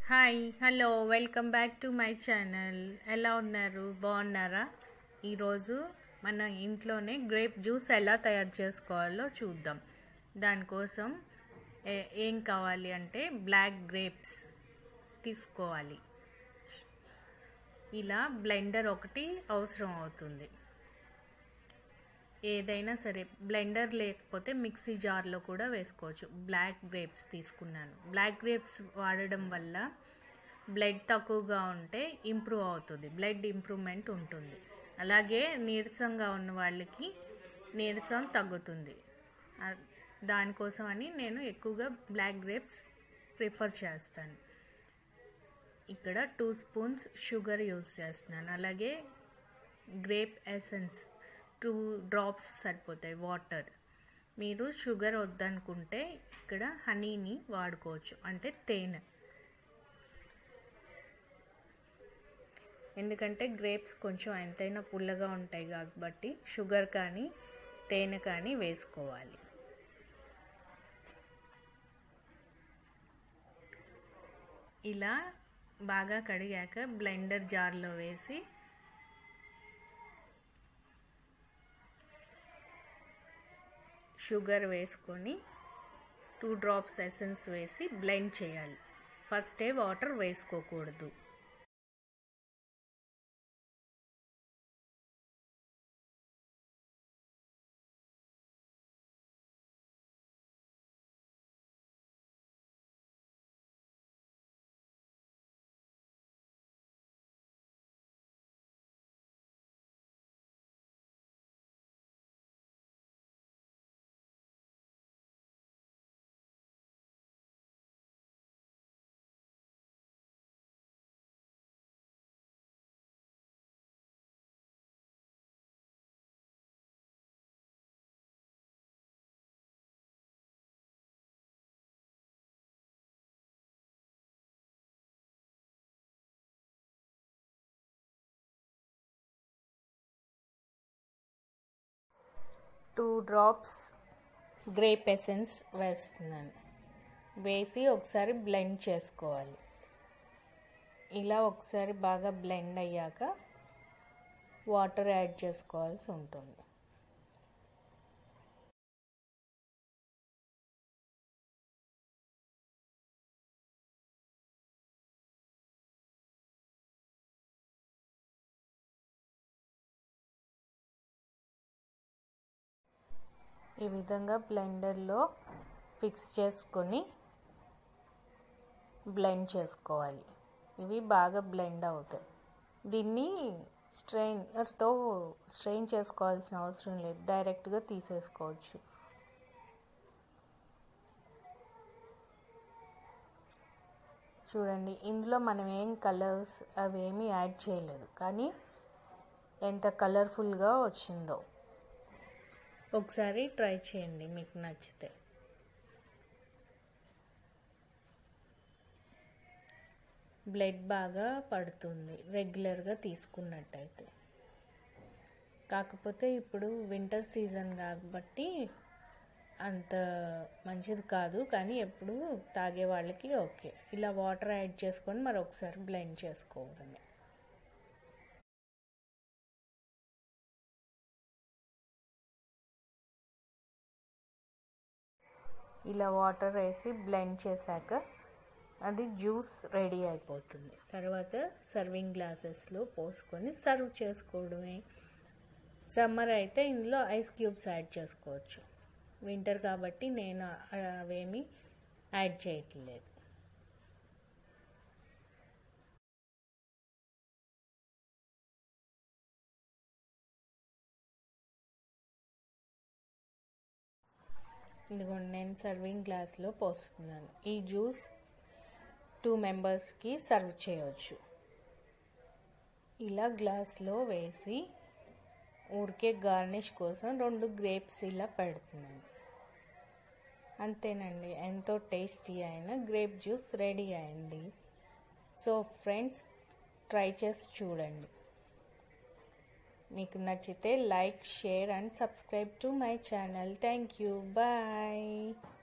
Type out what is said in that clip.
hi hello welcome back to my channel ఎలా ఉన్నారు బాగున్నారా ఈరోజు మన ఇంట్లోనే గ్రేప్ జ్యూస్ ఎలా తయారు చేసుకోవాలో చూద్దాం దానికోసం ఏ- ఏం కావాలి అంటే బ్లాక్ గ్రేప్స్ తీసుకోవాలి ఇలా బ్లెండర్ ఒకటి అవసరం అవుతుంది ఏదైనా సరే బ్లెండర్ లేకపోతే మిక్సీ జార్లో కూడా వేసుకోవచ్చు బ్లాక్ గ్రేప్స్ తీసుకున్నాను బ్లాక్ గ్రేప్స్ వాడడం వల్ల బ్లడ్ తక్కువగా ఉంటే ఇంప్రూవ్ అవుతుంది బ్లడ్ ఇంప్రూవ్మెంట్ ఉంటుంది అలాగే నీరసంగా ఉన్న వాళ్ళకి నీరసం తగ్గుతుంది ఆ- దానికోసం అని నేను ఎక్కువగా బ్లాక్ గ్రేప్స్ ప్రిఫర్ చేస్తాను ఇక్కడ టూ స్పూన్స్ షుగర్ యూస్ చేస్తున్నాను అలాగే గ్రేప్ ఎసెన్స్ టూ డ్రాప్స్ సరిపోతాయి వాటర్ మీరు షుగర్ వద్దనుకుంటే ఇక్కడ హనీని వాడుకోవచ్చు అంటే తేనె ఎందుకంటే గ్రేప్స్ కొంచెం ఎంతైనా పుల్లగా ఉంటాయి కాబట్టి షుగర్ కానీ తేనె కానీ వేసుకోవాలి ఇలా బాగా కడిగాక బ్లెండర్ జార్లో వేసి షుగర్ వేసుకొని టూ డ్రాప్స్ ఎసెన్స్ వేసి బ్లెండ్ చేయాలి ఫస్టే వాటర్ వేసుకోకూడదు టూ డ్రాప్స్ గ్రేప్ ఎసెన్స్ వేస్తున్నాను వేసి ఒకసారి బ్లెండ్ చేసుకోవాలి ఇలా ఒకసారి బాగా బ్లెండ్ అయ్యాక వాటర్ యాడ్ చేసుకోవాల్సి ఉంటుంది ఈ విధంగా బ్లెండర్లో ఫిక్స్ చేసుకొని బ్లెండ్ చేసుకోవాలి ఇవి బాగా బ్లెండ్ అవుతాయి దీన్ని స్ట్రెయినర్తో స్ట్రెయిన్ చేసుకోవాల్సిన అవసరం లేదు డైరెక్ట్గా తీసేసుకోవచ్చు చూడండి ఇందులో మనం ఏం కలర్స్ అవేమీ యాడ్ చేయలేదు కానీ ఎంత కలర్ఫుల్గా వచ్చిందో ఒకసారి ట్రై చేయండి మీకు నచ్చితే బ్లడ్ బాగా పడుతుంది రెగ్యులర్గా తీసుకున్నట్టయితే కాకపోతే ఇప్పుడు వింటర్ సీజన్ కాబట్టి అంత మంచిది కాదు కానీ ఎప్పుడు తాగే వాళ్ళకి ఓకే ఇలా వాటర్ యాడ్ చేసుకొని మరి ఒకసారి బ్లెండ్ చేసుకోవడమే ఇలా వాటర్ వేసి బ్లెండ్ చేశాక అది జ్యూస్ రెడీ అయిపోతుంది తర్వాత సర్వింగ్ గ్లాసెస్లో పోసుకొని సర్వ్ చేసుకోవడమే సమ్మర్ అయితే ఇందులో ఐస్ క్యూబ్స్ యాడ్ చేసుకోవచ్చు వింటర్ కాబట్టి నేను అవేమి యాడ్ చేయట్లేదు ఇదిగోండి నేను సర్వింగ్ గ్లాస్లో పోస్తున్నాను ఈ జ్యూస్ టూ మెంబర్స్కి సర్వ్ చేయవచ్చు ఇలా గ్లాస్లో వేసి ఊరికే గార్నిష్ కోసం రెండు గ్రేప్స్ ఇలా పెడుతున్నాను అంతేనండి ఎంతో టేస్టీ అయిన గ్రేప్ జ్యూస్ రెడీ అయింది సో ఫ్రెండ్స్ ట్రై చేసి చూడండి మీకు నచ్చితే like share and subscribe to my channel thank you bye